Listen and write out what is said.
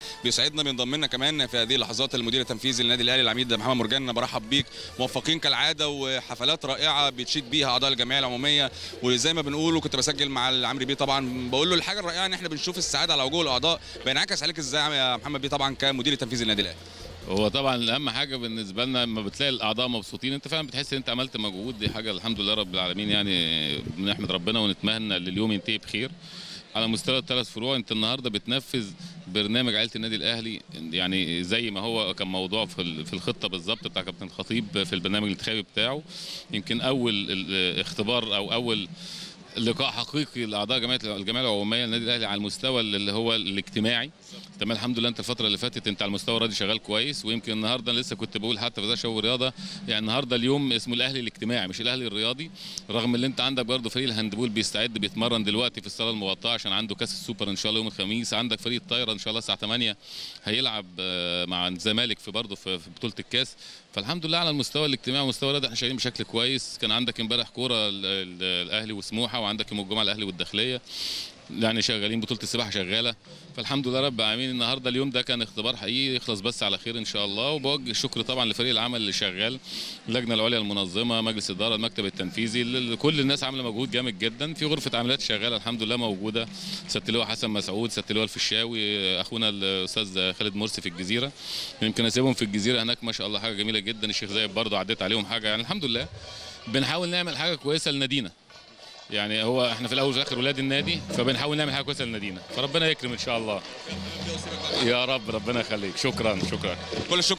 بيسعدنا بينضم لنا كمان في هذه اللحظات المدير التنفيذي للنادي الاهلي العميد محمد مرجان برحب بيك موفقين كالعاده وحفلات رائعه بتشيد بيها اعضاء الجمعيه العموميه وزي ما بنقول وكنت بسجل مع عمرو بيه طبعا بقول له الحاجه الرائعه ان احنا بنشوف السعاده على وجوه الاعضاء بينعكس عليك ازاي يا محمد بيه طبعا كمدير التنفيذي للنادي الاهلي هو طبعا اهم حاجه بالنسبه لنا لما بتلاقي الاعضاء مبسوطين انت فعلا بتحس ان انت عملت مجهود دي حاجه الحمد لله رب العالمين يعني بنحمد ربنا ونتمنى ان اليوم ينتهي بخير على مستوى الثلاث فروع انت النهارده بتنفذ برنامج عائله النادي الاهلي يعني زي ما هو كان موضوع في في الخطه بالظبط بتاع كابتن الخطيب في البرنامج الانتخابي بتاعه يمكن اول اختبار او اول لقاء حقيقي لاعضاء جمعيه الجمعيه العموميه للنادي الاهلي على المستوى اللي هو الاجتماعي تمام الحمد لله انت الفتره اللي فاتت انت على المستوى الرياضي شغال كويس ويمكن النهارده لسه كنت بقول حتى في وزاره الشباب والرياضه يعني النهارده اليوم اسمه الاهلي الاجتماعي مش الاهلي الرياضي رغم ان انت عندك برضه فريق الهاندبول بيستعد بيتمرن دلوقتي في الصاله المغطاه عشان عنده كاس السوبر ان شاء الله يوم الخميس عندك فريق الطايره ان شاء الله الساعه 8 هيلعب مع الزمالك في برضه في بطوله الكاس فالحمد لله على المستوى الاجتماعي والمستوى الرياضي احنا شغالين بشكل كويس كان عندك امبارح كوره الاهلي وسموحه وعندك يوم الجمعه الاهلي والداخليه يعني شغالين بطوله السباحه شغاله فالحمد لله رب العالمين النهارده اليوم ده كان اختبار حقيقي يخلص بس على خير ان شاء الله وبوجه الشكر طبعا لفريق العمل اللي شغال اللجنه العليا المنظمه مجلس الاداره المكتب التنفيذي كل الناس عامله مجهود جامد جدا في غرفه عمليات شغاله الحمد لله موجوده سياده اللواء حسن مسعود سياده اللواء الفيشاوي اخونا الاستاذ خالد مرسي في الجزيره يمكن اسيبهم في الجزيره هناك ما شاء الله حاجه جميله جدا الشيخ زايد برضه عديت عليهم حاجه يعني الحمد لله بنحاول نعمل حاجه كويسه لنادينا يعني هو احنا في الاول وفي الاخر ولاد النادي فبنحاول نعمل حاجه كويسه لنادينا فربنا يكرم ان شاء الله يا رب ربنا يخليك شكرا شكرا كل الشكر